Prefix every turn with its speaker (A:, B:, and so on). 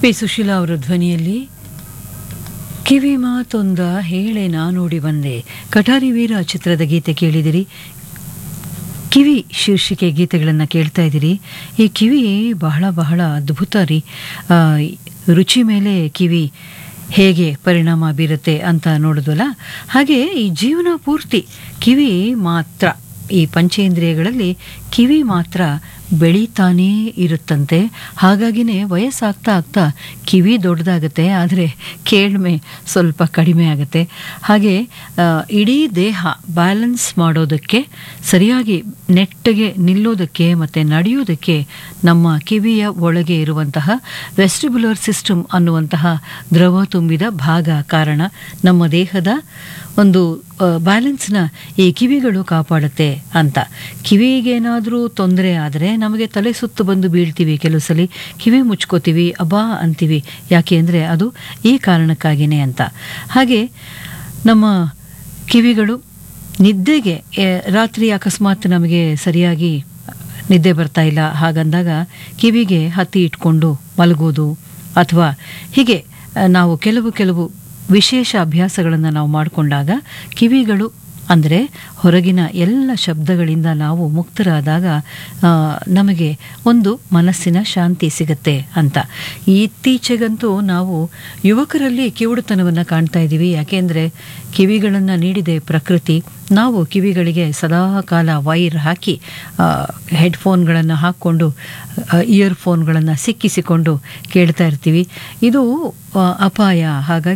A: P Sushila ಅವರ ಧ್ವನಿಯಲ್ಲಿ ಕಿವಿ ಮಾತೊಂದ ಹೇಳೆ ನಾನೋಡಿ ಬಂದೆ ಕಟಾರಿ ವೀರ ಚಿತ್ರದ ಗೀತೆ ಕೇಳಿದಿರಿ ಕಿವಿ ಶೀರ್ಷಿಕೆ ಗೀತೆಗಳನ್ನು ಕೇಳ್ತಾ ಇದ್ದೀರಿ ಈ ಕಿವಿ ಬಹಳ ಬಹಳ ಅದ್ಭುತ ರೀ ಆ, ರುಚಿ ಮೇಲೆ ಕಿವಿ ಹೇಗೆ ಪರಿಣಾಮ ಬೀರುತ್ತೆ ಅಂತ ನೋಡಿದ್ವಲ್ಲ ಹಾಗೆ ಈ ಜೀವನ ಪೂರ್ತಿ ಕಿವಿ ಮಾತ್ರ ಈ ಪಂಚೇಂದ್ರಿಯಗಳಲ್ಲಿ ಕಿವಿ ಮಾತ್ರ ಬೆಳೀತಾನೇ ಇರುತ್ತಂತೆ ಹಾಗಾಗಿನೇ ವಯಸ್ಸಾಗ್ತಾ ಆಗ್ತಾ ಕಿವಿ ದೊಡ್ಡದಾಗುತ್ತೆ ಆದರೆ ಕೇಳ್ಮೆ ಸ್ವಲ್ಪ ಕಡಿಮೆ ಆಗುತ್ತೆ ಹಾಗೆ ಆ, ಇಡೀ ದೇಹ ಬ್ಯಾಲೆನ್ಸ್ ಮಾಡೋದಕ್ಕೆ ಸರಿಯಾಗಿ ನೆಟ್ಟಗೆ ನಿಲ್ಲೋದಕ್ಕೆ ಮತ್ತು ನಡೆಯೋದಕ್ಕೆ ನಮ್ಮ ಕಿವಿಯ ಒಳಗೆ ಇರುವಂತಹ ವೆಸ್ಟಿಬ್ಯುಲರ್ ಸಿಸ್ಟಮ್ ಅನ್ನುವಂತಹ ದ್ರವ ತುಂಬಿದ ಭಾಗ ಕಾರಣ ನಮ್ಮ ದೇಹದ ಒಂದು ಆ, ಬ್ಯಾಲೆನ್ಸ್ನ ಈ ಕಿವಿಗಳು ಕಾಪಾಡುತ್ತೆ ಅಂತ ಕಿವಿಗೇನಾದರೂ ತೊಂದರೆ ಆದರೆ ನಮಗೆ ತಲೆ ಸುತ್ತು ಬಂದು ಬೀಳ್ತೀವಿ ಕೆಲವು ಸಲ ಕಿವಿ ಮುಚ್ಕೋತೀವಿ ಅಬಾ ಅಂತೀವಿ ಯಾಕೆ ಅಂದರೆ ಅದು ಈ ಕಾರಣಕ್ಕಾಗಿಯೇ ಅಂತ ಹಾಗೆ ನಮ್ಮ ಕಿವಿಗಳು ನಿದ್ದೆಗೆ ಎ, ರಾತ್ರಿ ಅಕಸ್ಮಾತ್ ನಮಗೆ ಸರಿಯಾಗಿ ನಿದ್ದೆ ಬರ್ತಾ ಇಲ್ಲ ಹಾಗಂದಾಗ ಕಿವಿಗೆ ಹತ್ತಿ ಇಟ್ಕೊಂಡು ಮಲಗೋದು ಅಥವಾ ಹೀಗೆ ಆ, ನಾವು ಕೆಲವು ಕೆಲವು ವಿಶೇಷ ಅಭ್ಯಾಸಗಳನ್ನು ನಾವು ಮಾಡಿಕೊಂಡಾಗ ಕಿವಿಗಳು ಅಂದರೆ ಹೊರಗಿನ ಎಲ್ಲ ಶಬ್ದಗಳಿಂದ ನಾವು ಮುಕ್ತರಾದಾಗ ಆ, ನಮಗೆ ಒಂದು ಮನಸ್ಸಿನ ಶಾಂತಿ ಸಿಗುತ್ತೆ ಅಂತ ಇತ್ತೀಚೆಗಂತೂ ನಾವು ಯುವಕರಲ್ಲಿ ಕಿವುಡುತನವನ್ನು ಕಾಣ್ತಾ ಇದ್ದೀವಿ ಯಾಕೆಂದರೆ ಕಿವಿಗಳನ್ನು ನೀಡಿದೆ ಪ್ರಕೃತಿ ನಾವು ಕಿವಿಗಳಿಗೆ ಸದಾ ಕಾಲ ವೈರ್ ಹಾಕಿ ಹೆಡ್ಫೋನ್ಗಳನ್ನು ಹಾಕ್ಕೊಂಡು ಇಯರ್ಫೋನ್ಗಳನ್ನು ಸಿಕ್ಕಿಸಿಕೊಂಡು ಕೇಳ್ತಾ ಇರ್ತೀವಿ ಇದು ಆ, ಅಪಾಯ ಹಾಗಾಗಿ